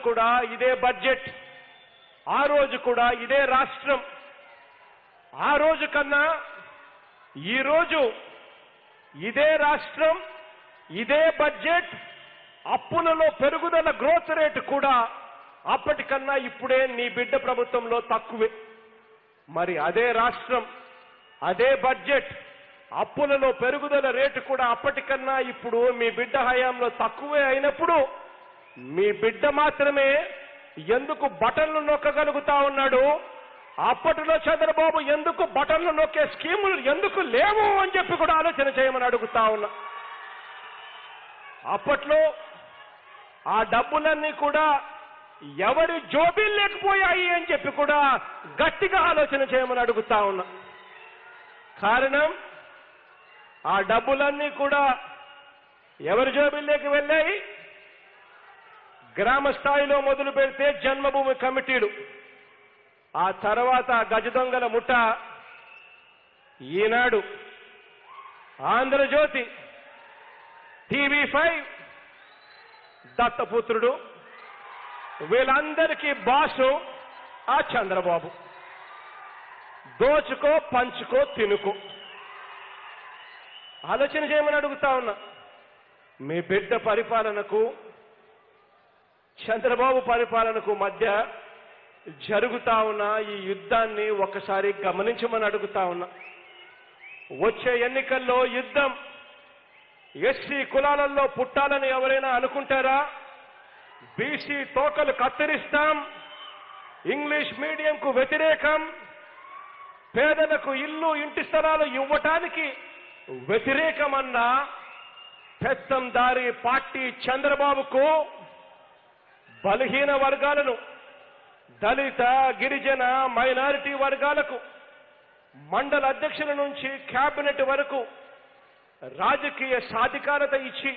కూడా ఇదే బడ్జెట్ ఆ రోజు కూడా ఇదే రాష్ట్రం ఆ రోజు కన్నా ఈ రోజు ఇదే రాష్ట్రం ఇదే బడ్జెట్ అప్పులలో పెరుగుదల గ్రోత్ రేటు కూడా అప్పటికన్నా ఇప్పుడే నీ బిడ్డ ప్రభుత్వంలో తక్కువే మరి అదే రాష్ట్రం అదే బడ్జెట్ అప్పులలో పెరుగుదల రేటు కూడా అప్పటికన్నా ఇప్పుడు మీ బిడ్డ హయాంలో తక్కువే అయినప్పుడు మీ బిడ్డ మాత్రమే ఎందుకు బటన్లు నొక్కగలుగుతా ఉన్నాడు అప్పటిలో చంద్రబాబు ఎందుకు బటన్లు నొక్కే స్కీములు ఎందుకు లేవు అని చెప్పి కూడా ఆలోచన చేయమని అడుగుతా ఉన్నా అప్పట్లో ఆ డబ్బులన్నీ కూడా ఎవరి జోబీలు లేకపోయాయి అని చెప్పి కూడా గట్టిగా ఆలోచన చేయమని అడుగుతా ఉన్నా కారణం ఆ డబ్బులన్నీ కూడా ఎవరి జోబీల్లోకి వెళ్ళాయి గ్రామ స్థాయిలో మొదలు పెడితే జన్మభూమి కమిటీలు ఆ తర్వాత గజ దొంగల ముఠ ఈనాడు ఆంధ్రజ్యోతి టీవీ ఫైవ్ దత్తపుత్రుడు వీళ్ళందరికీ బాసు ఆ చంద్రబాబు దోచుకో పంచుకో తినుకో ఆలోచన చేయమని అడుగుతా ఉన్నా మీ బిడ్డ పరిపాలనకు చంద్రబాబు పరిపాలనకు మధ్య జరుగుతా ఉన్న ఈ యుద్ధాన్ని ఒకసారి గమనించమని అడుగుతా ఉన్నా వచ్చే ఎన్నికల్లో యుద్ధం ఎస్సీ కులాలలో పుట్టాలని ఎవరైనా అనుకుంటారా బీసీ తోకలు కత్తిరిస్తాం ఇంగ్లీష్ మీడియంకు వ్యతిరేకం పేదలకు ఇల్లు ఇంటి స్థలాలు ఇవ్వటానికి వ్యతిరేకమన్న పెత్తందారి పార్టీ చంద్రబాబుకు బలహీన వర్గాలను దళిత గిరిజన మైనారిటీ వర్గాలకు మండల అధ్యక్షుల నుంచి క్యాబినెట్ వరకు రాజకీయ సాధికారత ఇచ్చి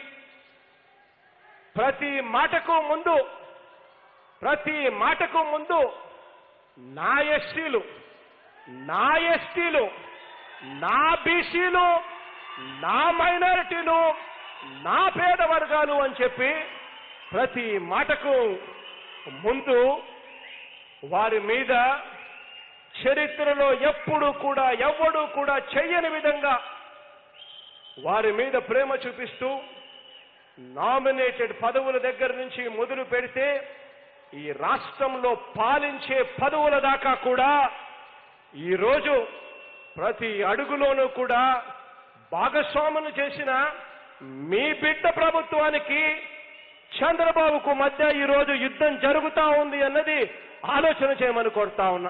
ప్రతి మాటకు ముందు ప్రతి మాటకు ముందు నా ఎస్టీలు నా ఎస్టీలు నా బీసీలు నా మైనారిటీలు నా పేద వర్గాలు అని చెప్పి ప్రతి మాటకు ముందు వారి మీద చరిత్రలో ఎప్పుడు కూడా ఎవ్వడూ కూడా చెయ్యని విధంగా వారి మీద ప్రేమ చూపిస్తూ నామినేటెడ్ పదవుల దగ్గర నుంచి మొదలు పెడితే ఈ రాష్ట్రంలో పాలించే పదవుల దాకా కూడా ఈరోజు ప్రతి అడుగులోనూ కూడా భాగస్వాములు చేసిన మీ బిడ్డ ప్రభుత్వానికి చంద్రబాబుకు మధ్య ఈరోజు యుద్ధం జరుగుతా ఉంది అన్నది ఆలోచన చేయమని కోరుతా ఉన్నా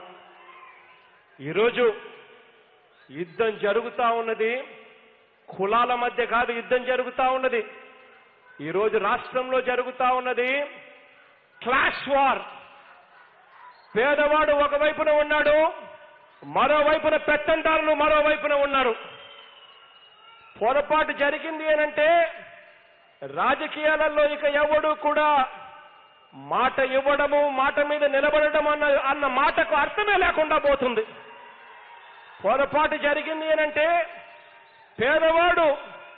ఈరోజు యుద్ధం జరుగుతా ఉన్నది కులాల మధ్య కాదు యుద్ధం జరుగుతా ఉన్నది ఈరోజు రాష్ట్రంలో జరుగుతా ఉన్నది క్లాష్ వార్ పేదవాడు ఒకవైపున ఉన్నాడు మరోవైపున పెత్తందారులు మరోవైపున ఉన్నారు పొరపాటు జరిగింది అనంటే రాజకీయాలలో ఇక ఎవడు కూడా మాట ఇవ్వడము మాట మీద నిలబడడం అన్న అన్న మాటకు అర్థమే లేకుండా పోతుంది పొరపాటు జరిగింది అనంటే పేదవాడు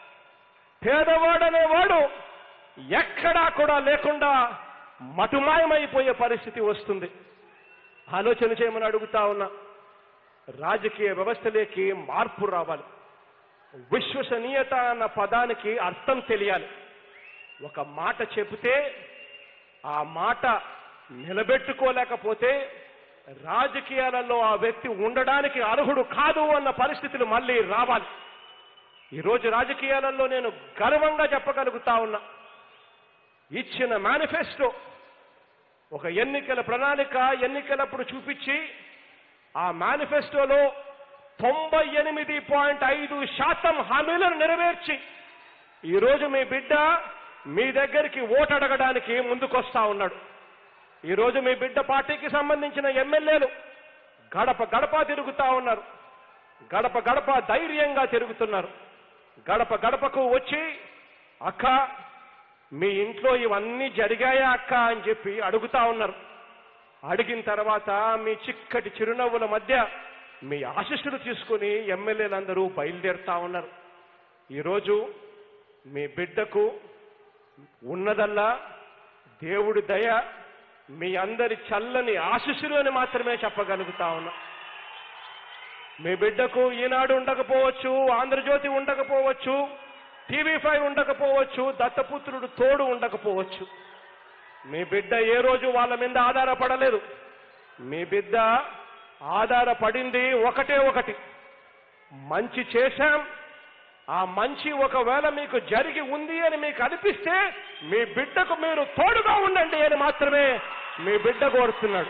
పేదవాడు అనేవాడు ఎక్కడా కూడా లేకుండా మటుమాయమైపోయే పరిస్థితి వస్తుంది ఆలోచన చేయమని అడుగుతా ఉన్నా రాజకీయ వ్యవస్థలోకి మార్పు రావాలి విశ్వసనీయత అన్న పదానికి అర్థం తెలియాలి ఒక మాట చెబితే ఆ మాట నిలబెట్టుకోలేకపోతే రాజకీయాలలో ఆ వ్యక్తి ఉండడానికి అర్హుడు కాదు అన్న పరిస్థితులు మళ్ళీ రావాలి ఈరోజు రాజకీయాలలో నేను గర్వంగా చెప్పగలుగుతా ఉన్నా ఇచ్చిన మేనిఫెస్టో ఒక ఎన్నికల ప్రణాళిక ఎన్నికలప్పుడు చూపించి ఆ మేనిఫెస్టోలో తొంభై ఎనిమిది పాయింట్ ఐదు శాతం హామీలను నెరవేర్చి ఈరోజు మీ బిడ్డ మీ దగ్గరికి ఓటు అడగడానికి ముందుకొస్తా ఉన్నాడు ఈరోజు మీ బిడ్డ పార్టీకి సంబంధించిన ఎమ్మెల్యేలు గడప గడప తిరుగుతా ఉన్నారు గడప గడప ధైర్యంగా తిరుగుతున్నారు గడప గడపకు వచ్చి అక్క మీ ఇంట్లో ఇవన్నీ జరిగాయా అక్క అని చెప్పి అడుగుతా ఉన్నారు అడిగిన తర్వాత మీ చిక్కటి చిరునవ్వుల మధ్య మీ ఆశీస్సులు తీసుకుని ఎమ్మెల్యేలందరూ బయలుదేరుతా ఉన్నారు ఈరోజు మీ బిడ్డకు ఉన్నదల్లా దేవుడి దయ మీ అందరి చల్లని ఆశీస్సులు అని మాత్రమే చెప్పగలుగుతా ఉన్నా మీ బిడ్డకు ఈనాడు ఉండకపోవచ్చు ఆంధ్రజ్యోతి ఉండకపోవచ్చు టీవీ ఫైవ్ ఉండకపోవచ్చు దత్తపుత్రుడు తోడు ఉండకపోవచ్చు మీ బిడ్డ ఏ రోజు వాళ్ళ మీద ఆధారపడలేదు మీ బిడ్డ ఆధారపడింది ఒకటే ఒకటి మంచి చేశాం ఆ మంచి ఒకవేళ మీకు జరిగి ఉంది అని మీకు అనిపిస్తే మీ బిడ్డకు మీరు తోడుగా ఉండండి అని మాత్రమే మీ బిడ్డ కోరుతున్నాడు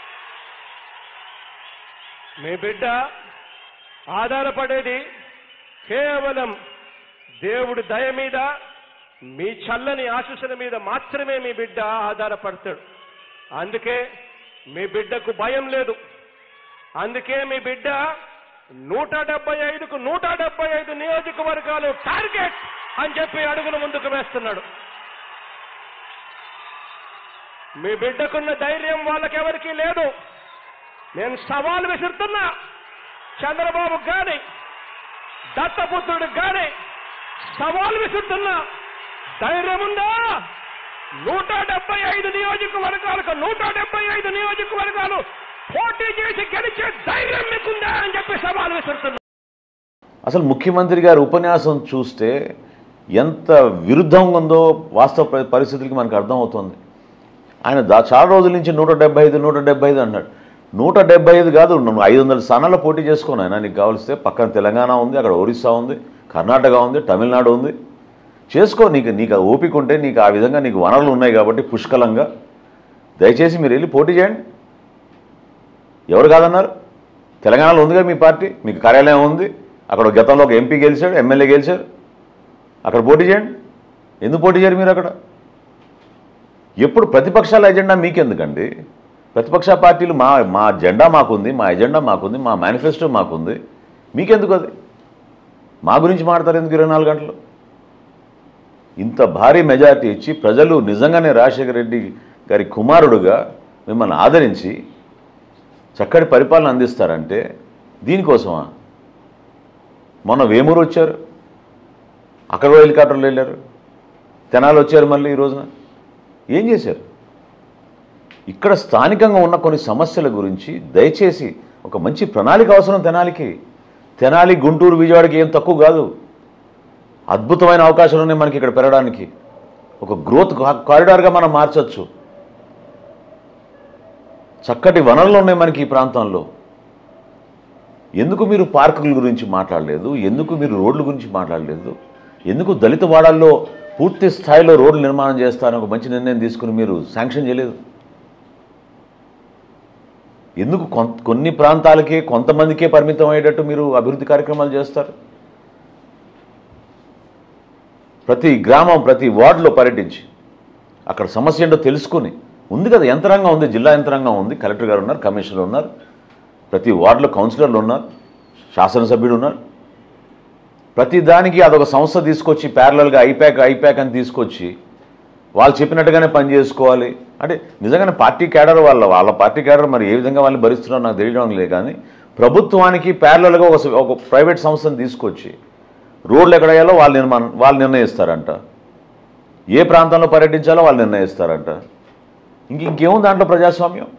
మీ బిడ్డ ఆధారపడేది కేవలం దేవుడి దయ మీద మీ చల్లని ఆశీస్సుల మీద మాత్రమే మీ బిడ్డ ఆధారపడతాడు అందుకే మీ బిడ్డకు భయం లేదు అందుకే మీ బిడ్డ నూట డెబ్బై ఐదుకు నూట డెబ్బై ఐదు నియోజకవర్గాలు టార్గెట్ అని చెప్పి అడుగులు ముందుకు వేస్తున్నాడు మీ బిడ్డకున్న ధైర్యం వాళ్ళకెవరికీ లేదు నేను సవాల్ విసురుతున్నా చంద్రబాబు గాని దత్తపుత్రుడికి గాని సవాల్ విసురుతున్నా ధైర్యం ఉందా నూట డెబ్బై ఐదు నియోజకవర్గాలకు నూట డెబ్బై ఐదు నియోజకవర్గాలు పోటీ చేసి గెలిచే ధైర్యం మీకుందా అని చెప్పి సవాల్ విసురుతున్నా అసలు ముఖ్యమంత్రి గారి ఉపన్యాసం చూస్తే ఎంత విరుద్ధంగా ఉందో వాస్తవ పరి- పరిస్థితులకి మనకు అర్థమవుతుంది ఆయన దా చాలా రోజుల నుంచి నూట డెబ్బై ఐదు నూట డెబ్బై ఐదు అన్నాడు నూట డెబ్బై ఐదు కాదు నువ్వు ఐదు వందల స్థానాల్లో పోటీ చేసుకోను ఆయన నీకు కావలిస్తే పక్కన తెలంగాణ ఉంది అక్కడ ఒరిస్సా ఉంది కర్ణాటక ఉంది తమిళనాడు ఉంది చేసుకో నీకు నీకు ఆ ఓపిక ఉంటే నీకు ఆ విధంగా నీకు వనరులు ఉన్నాయి కాబట్టి పుష్కలంగా దయచేసి మీరు వెళ్ళి పోటీ చేయండి ఎవరు కాదన్నారు తెలంగాణలో ఉందిగా మీ పార్టీ మీకు కార్యాలయం ఉంది అక్కడ గతంలో ఒక ఎంపీ గెలిచాడు ఎమ్మెల్యే గెలిచారు అక్కడ పోటీ చేయండి ఎందుకు పోటీ చేయరు మీరు అక్కడ ఎప్పుడు ప్రతిపక్షాల ఎజెండా మీకెందుకండి ప్రతిపక్ష పార్టీలు మా మా జెండా మాకుంది మా ఎజెండా మాకుంది మా మేనిఫెస్టో మాకుంది మీకెందుకు అది మా గురించి మాడతారు ఎందుకు ఇరవై నాలుగు గంటలు ఇంత భారీ మెజారిటీ ఇచ్చి ప్రజలు నిజంగానే రాజశేఖర రెడ్డి గారి కుమారుడుగా మిమ్మల్ని ఆదరించి చక్కటి పరిపాలన అందిస్తారంటే దీనికోసమా మొన్న వేమూరు వచ్చారు అక్కడ కూడా హెలికాప్టర్లు వెళ్ళారు తెనాలి వచ్చారు మళ్ళీ ఈ రోజున ఏం చేశారు ఇక్కడ స్థానికంగా ఉన్న కొన్ని సమస్యల గురించి దయచేసి ఒక మంచి ప్రణాళిక అవసరం తెనాలికి తెనాలి గుంటూరు విజయవాడకి ఏం తక్కువ కాదు అద్భుతమైన అవకాశాలు ఉన్నాయి మనకి ఇక్కడ పెరగడానికి ఒక గ్రోత్ కారిడార్గా మనం మార్చొచ్చు చక్కటి వనరులు ఉన్నాయి మనకి ఈ ప్రాంతంలో ఎందుకు మీరు పార్కుల గురించి మాట్లాడలేదు ఎందుకు మీరు రోడ్ల గురించి మాట్లాడలేదు ఎందుకు దళిత వాడాల్లో పూర్తి స్థాయిలో రోడ్లు నిర్మాణం చేస్తారని ఒక మంచి నిర్ణయం తీసుకుని మీరు శాంక్షన్ చేయలేదు ఎందుకు కొన్ కొన్ని ప్రాంతాలకే కొంతమందికే పరిమితం అయ్యేటట్టు మీరు అభివృద్ధి కార్యక్రమాలు చేస్తారు ప్రతి గ్రామం ప్రతి వార్డులో పర్యటించి అక్కడ సమస్య ఏంటో తెలుసుకుని ఉంది కదా యంత్రాంగం ఉంది జిల్లా యంత్రాంగం ఉంది కలెక్టర్ గారు ఉన్నారు కమిషనర్ ఉన్నారు ప్రతి వార్డులో కౌన్సిలర్లు ఉన్నారు శాసనసభ్యుడు ఉన్నారు ప్రతి దానికి అదొక సంస్థ తీసుకొచ్చి ప్యారలల్గా ఐప్యాక్ ఐప్యాక్ అని తీసుకొచ్చి వాళ్ళు చెప్పినట్టుగానే పని చేసుకోవాలి అంటే నిజంగానే పార్టీ క్యాడర్ వాళ్ళ వాళ్ళ పార్టీ క్యాడర్ మరి ఏ విధంగా వాళ్ళని భరిస్తున్నారో నాకు తెలియడం లేదు కానీ ప్రభుత్వానికి ప్యారలల్గా ఒక ఒక ప్రైవేట్ సంస్థను తీసుకొచ్చి రోడ్లు ఎక్కడ వేయాలో వాళ్ళు నిర్మాణం వాళ్ళు నిర్ణయిస్తారంట ఏ ప్రాంతంలో పర్యటించాలో వాళ్ళు నిర్ణయిస్తారంట ఇంక ఇంకేముంది దాంట్లో ప్రజాస్వామ్యం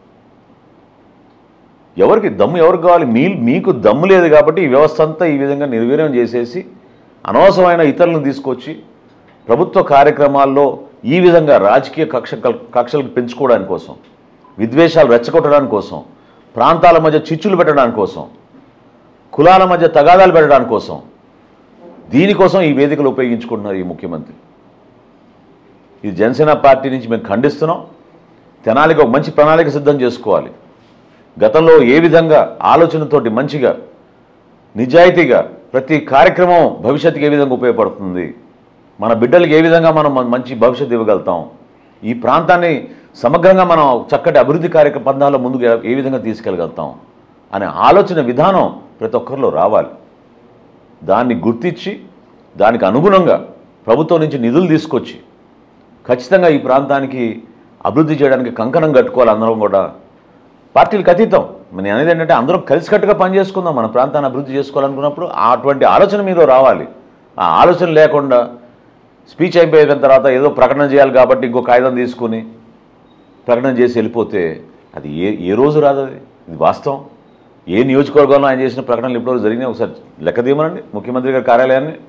ఎవరికి దమ్ము ఎవరికి కావాలి మీ మీకు దమ్ము లేదు కాబట్టి ఈ వ్యవస్థ అంతా ఈ విధంగా నిర్వీర్యం చేసేసి అనవసరమైన ఇతరులను తీసుకొచ్చి ప్రభుత్వ కార్యక్రమాల్లో ఈ విధంగా రాజకీయ కక్ష కక్షలు పెంచుకోవడానికి కోసం విద్వేషాలు రెచ్చగొట్టడానికి కోసం ప్రాంతాల మధ్య చిచ్చులు పెట్టడానికి కోసం కులాల మధ్య తగాదాలు పెట్టడానికి కోసం దీనికోసం ఈ వేదికలు ఉపయోగించుకుంటున్నారు ఈ ముఖ్యమంత్రి ఇది జనసేన పార్టీ నుంచి మేము ఖండిస్తున్నాం తెనాలికి ఒక మంచి ప్రణాళిక సిద్ధం చేసుకోవాలి గతంలో ఏ విధంగా ఆలోచనతోటి మంచిగా నిజాయితీగా ప్రతి కార్యక్రమం భవిష్యత్తుకి ఏ విధంగా ఉపయోగపడుతుంది మన బిడ్డలకి ఏ విధంగా మనం మన మంచి భవిష్యత్తు ఇవ్వగలుగుతాం ఈ ప్రాంతాన్ని సమగ్రంగా మనం చక్కటి అభివృద్ధి కార్యక్రమ పందాల్లో ముందుకు ఏ విధంగా తీసుకెళ్ళగలుగుతాం అనే ఆలోచన విధానం ప్రతి ఒక్కరిలో రావాలి దాన్ని గుర్తించి దానికి అనుగుణంగా ప్రభుత్వం నుంచి నిధులు తీసుకొచ్చి ఖచ్చితంగా ఈ ప్రాంతానికి అభివృద్ధి చేయడానికి కంకణం కట్టుకోవాలి అందరం కూడా పార్టీలకు అతీతం నేను అనేది ఏంటంటే అందరం కలిసికట్టుగా పనిచేసుకుందాం మన ప్రాంతాన్ని అభివృద్ధి చేసుకోవాలనుకున్నప్పుడు అటువంటి ఆలోచన మీలో రావాలి ఆ ఆలోచన లేకుండా స్పీచ్ అయిపోయిన తర్వాత ఏదో ప్రకటన చేయాలి కాబట్టి ఇంకో కాగితం తీసుకుని ప్రకటన చేసి వెళ్ళిపోతే అది ఏ ఏ రోజు రాదు అది ఇది వాస్తవం ఏ నియోజకవర్గంలో ఆయన చేసిన ప్రకటనలు ఇప్పటివరకు జరిగినాయి ఒకసారి లెక్క తీయమనండి ముఖ్యమంత్రి గారి కార్యాలయాన్ని